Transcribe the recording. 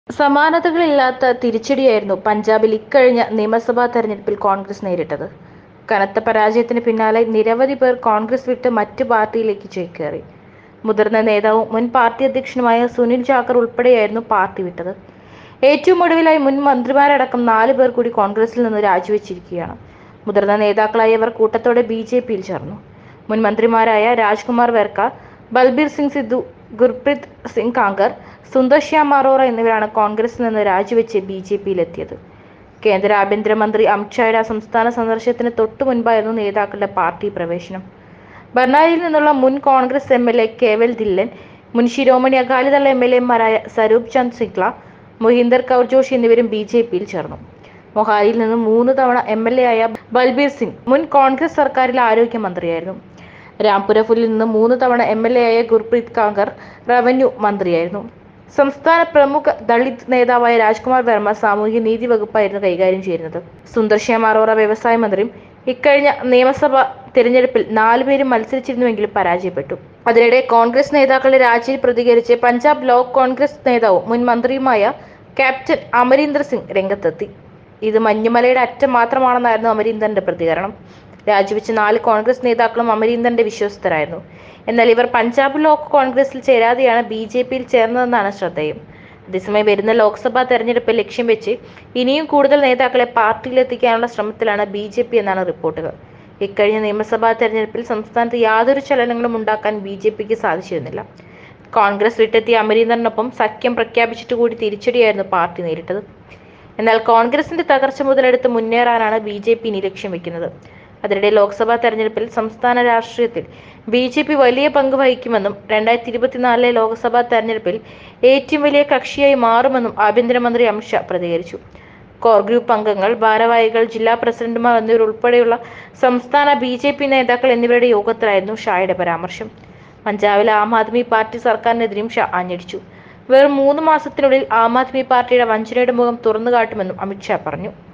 സമാനതകളില്ലാത്ത തിരിച്ചടിയായിരുന്നു പഞ്ചാബിൽ ഇക്കഴിഞ്ഞ നിയമസഭാ തെരഞ്ഞെടുപ്പിൽ കോൺഗ്രസ് നേരിട്ടത് കനത്ത പരാജയത്തിന് പിന്നാലെ നിരവധി പേർ കോൺഗ്രസ് വിട്ട് മറ്റു പാർട്ടിയിലേക്ക് ചേക്കേറി മുതിർന്ന നേതാവും മുൻ പാർട്ടി അധ്യക്ഷനുമായ സുനിൽ ജാക്കർ ഉൾപ്പെടെയായിരുന്നു പാർട്ടി വിട്ടത് ഏറ്റവും ഒടുവിലായി മുൻ മന്ത്രിമാരടക്കം നാല് പേർ കൂടി കോൺഗ്രസിൽ നിന്ന് രാജിവെച്ചിരിക്കുകയാണ് മുതിർന്ന നേതാക്കളായവർ കൂട്ടത്തോടെ ബി ജെ പിയിൽ ചേർന്നു മുൻ മന്ത്രിമാരായ രാജ്കുമാർ വെർക്ക ബൽബീർ സിംഗ് സിദ്ധു ഗുർപ്രീത് സിംഗ് കാങ്കർ സുന്ദർ ശ്യാം അറോറ എന്നിവരാണ് കോൺഗ്രസിൽ നിന്ന് രാജിവെച്ച് ബി ജെ പിയിലെത്തിയത് കേന്ദ്ര ആഭ്യന്തരമന്ത്രി അമിത്ഷായുടെ സംസ്ഥാന സന്ദർശനത്തിന് തൊട്ടു മുൻപായിരുന്നു നേതാക്കളുടെ പാർട്ടി പ്രവേശനം ബർണാലിയിൽ നിന്നുള്ള മുൻ Congress M L A Kewal Dhillon മുൻ ശിരോമണി അകാലിദൾ എം എൽ എമാരായ സ്വരൂപ് ചന്ദ് സിംഗ്ല മൊഹീന്ദർ കൗർ ജോഷി എന്നിവരും ബി ജെ പിയിൽ ചേർന്നു മൊഹാലിയിൽ നിന്ന് മൂന്ന് തവണ എം എൽ എ ആയ ബൽബീർ സിംഗ് മുൻ കോൺഗ്രസ് സർക്കാരിലെ ആരോഗ്യമന്ത്രിയായിരുന്നു രാംപുരഫുലിൽ നിന്ന് മൂന്ന് തവണ എം എൽ എ ആയ ഗുർപ്രീത് കാങ്കർ റവന്യൂ മന്ത്രിയായിരുന്നു സംസ്ഥാന പ്രമുഖ ദളിത് നേതാവായ രാജ്കുമാർ വർമ്മ സാമൂഹ്യ നീതി വകുപ്പായിരുന്നു കൈകാര്യം ചെയ്യുന്നത് സുന്ദർ ശ്യാം അറോറ വ്യവസായ മന്ത്രിയും ഇക്കഴിഞ്ഞ നിയമസഭ തിരഞ്ഞെടുപ്പിൽ നാലുപേരും മത്സരിച്ചിരുന്നുവെങ്കിലും പരാജയപ്പെട്ടു അതിനിടെ കോൺഗ്രസ് നേതാക്കളുടെ രാജിയിൽ പ്രതികരിച്ച് പഞ്ചാബ് ബ്ലോക്ക് കോൺഗ്രസ് നേതാവും മുൻ മന്ത്രിയുമായ ക്യാപ്റ്റൻ അമരീന്ദർ സിംഗ് രംഗത്തെത്തി ഇത് മഞ്ഞുമലയുടെ അറ്റം മാത്രമാണെന്നായിരുന്നു അമരീന്ദറിന്റെ പ്രതികരണം രാജിവെച്ച നാല് കോൺഗ്രസ് നേതാക്കളും അമരീന്ദറിന്റെ വിശ്വസ്തരായിരുന്നു എന്നാൽ ഇവർ പഞ്ചാബ് ബ്ലോക്ക് കോൺഗ്രസിൽ ചേരാതെയാണ് ബി ജെ പിയിൽ ചേർന്നതെന്നാണ് ശ്രദ്ധേയം അതേസമയം വരുന്ന ലോക്സഭാ തെരഞ്ഞെടുപ്പ് ലക്ഷ്യം വെച്ച് ഇനിയും കൂടുതൽ നേതാക്കളെ പാർട്ടിയിലെത്തിക്കാനുള്ള ശ്രമത്തിലാണ് ബി ജെ പി എന്നാണ് റിപ്പോർട്ടുകൾ ഇക്കഴിഞ്ഞ നിയമസഭാ തെരഞ്ഞെടുപ്പിൽ സംസ്ഥാനത്ത് യാതൊരു ചലനങ്ങളും ഉണ്ടാക്കാൻ ബി ജെ പിക്ക് സാധിച്ചിരുന്നില്ല കോൺഗ്രസ് വിട്ടെത്തിയ അമരീന്ദറിനൊപ്പം സഖ്യം പ്രഖ്യാപിച്ചിട്ട് കൂടി തിരിച്ചടിയായിരുന്നു പാർട്ടി നേരിട്ടത് എന്നാൽ കോൺഗ്രസിന്റെ തകർച്ച മുതലെടുത്ത് മുന്നേറാനാണ് ബി ജെ പി ഇനി ലക്ഷ്യം വെക്കുന്നത് അതിനിടെ ലോക്സഭാ തെരഞ്ഞെടുപ്പിൽ സംസ്ഥാന രാഷ്ട്രീയത്തിൽ ബി ജെ പി വലിയ പങ്ക് വഹിക്കുമെന്നും രണ്ടായിരത്തി ഇരുപത്തിനാലിലെ ലോക്സഭാ തെരഞ്ഞെടുപ്പിൽ ഏറ്റവും വലിയ കക്ഷിയായി മാറുമെന്നും ആഭ്യന്തരമന്ത്രി അമിത്ഷാ പ്രതികരിച്ചു കോർ ഗ്രൂപ്പ് അംഗങ്ങൾ ഭാരവാഹികൾ ജില്ലാ പ്രസിഡന്റുമാർ എന്നിവരുൾപ്പെടെയുള്ള സംസ്ഥാന ബി ജെ പി നേതാക്കൾ എന്നിവരുടെ യോഗത്തിലായിരുന്നു ഷായുടെ പരാമർശം പഞ്ചാബിലെ ആം ആദ്മി പാർട്ടി സർക്കാരിനെതിരെയും ഷാ ആഞ്ഞടിച്ചു വെറും മൂന്ന് മാസത്തിനുള്ളിൽ ആം ആദ്മി പാർട്ടിയുടെ വഞ്ചനയുടെ മുഖം തുറന്നു കാട്ടുമെന്നും അമിത്ഷാ പറഞ്ഞു